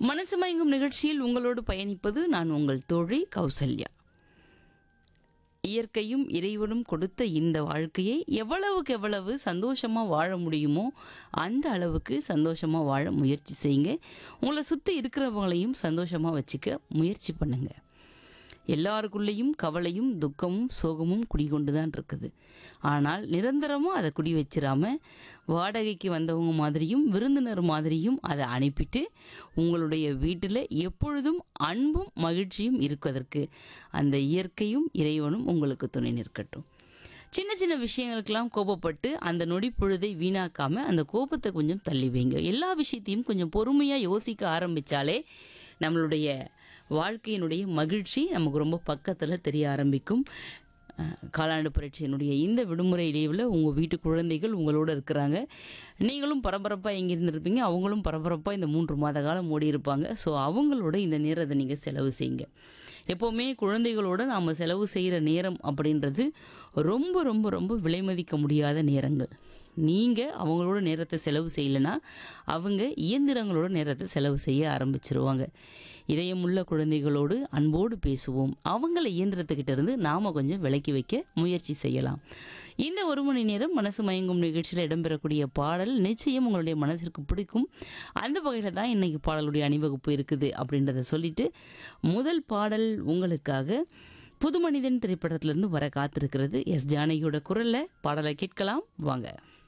மனசு மயங்கும் நிகழ்ச்சியில் உங்களோடு பயணிப்பது நான் உங்கள் தோழி கௌசல்யா இயற்கையும் இறைவனும் கொடுத்த இந்த வாழ்க்கையை எவ்வளவுக்கு எவ்வளவு சந்தோஷமாக வாழ முடியுமோ அந்த அளவுக்கு சந்தோஷமாக வாழ முயற்சி செய்யுங்க உங்களை சுற்றி இருக்கிறவங்களையும் சந்தோஷமாக வச்சுக்க முயற்சி பண்ணுங்க எல்லாருக்குள்ளேயும் கவலையும் துக்கமும் சோகமும் குடிகொண்டு தான் இருக்குது ஆனால் நிரந்தரமாக அதை குடி வச்சிராம வாடகைக்கு வந்தவங்க மாதிரியும் விருந்தினர் மாதிரியும் அதை அனுப்பிட்டு உங்களுடைய வீட்டில் எப்பொழுதும் அன்பும் மகிழ்ச்சியும் இருப்பதற்கு அந்த இயற்கையும் இறைவனும் உங்களுக்கு துணை நிற்கட்டும் சின்ன சின்ன விஷயங்களுக்கெல்லாம் கோபப்பட்டு அந்த நொடி பொழுதை வீணாக்காம அந்த கோபத்தை கொஞ்சம் தள்ளி வைங்க எல்லா விஷயத்தையும் கொஞ்சம் பொறுமையாக யோசிக்க ஆரம்பித்தாலே நம்மளுடைய வாழ்க்கையினுடைய மகிழ்ச்சி நமக்கு ரொம்ப பக்கத்தில் தெரிய ஆரம்பிக்கும் அஹ், காலாண்டு பரீட்சையினுடைய இந்த விடுமுறை லீவில் உங்கள் வீட்டு குழந்தைகள் உங்களோட இருக்கிறாங்க நீங்களும் பரபரப்பாக எங்கே இருந்திருப்பீங்க அவங்களும் பரபரப்பாக இந்த மூன்று மாத காலம் ஓடி இருப்பாங்க ஸோ அவங்களோட இந்த நேரத்தை நீங்கள் செலவு செய்யுங்க எப்போவுமே குழந்தைகளோட நாம் செலவு செய்கிற நேரம் அப்படின்றது ரொம்ப ரொம்ப ரொம்ப விலைமதிக்க முடியாத நேரங்கள் நீங்கள் அவங்களோட நேரத்தை செலவு செய்யலைன்னா அவங்க இயந்திரங்களோட நேரத்தை செலவு செய்ய ஆரம்பிச்சிருவாங்க இதயமுள்ள குழந்தைகளோடு அன்போடு பேசுவோம் அவங்கள இயந்திரத்துக்கிட்ட இருந்து நாம் கொஞ்சம் விலக்கி வைக்க முயற்சி செய்யலாம் இந்த ஒரு மணி நேரம் மனசு மயங்கும் நிகழ்ச்சியில் இடம்பெறக்கூடிய பாடல் நிச்சயம் உங்களுடைய மனதிற்கு பிடிக்கும் அந்த வகையில் தான் இன்னைக்கு பாடலுடைய அணிவகுப்பு இருக்குது அப்படின்றத சொல்லிட்டு முதல் பாடல் உங்களுக்காக புது மனிதன் திரைப்படத்திலிருந்து வர காத்திருக்கிறது எஸ் ஜானகியோட குரல்ல பாடலை கேட்கலாம் வாங்க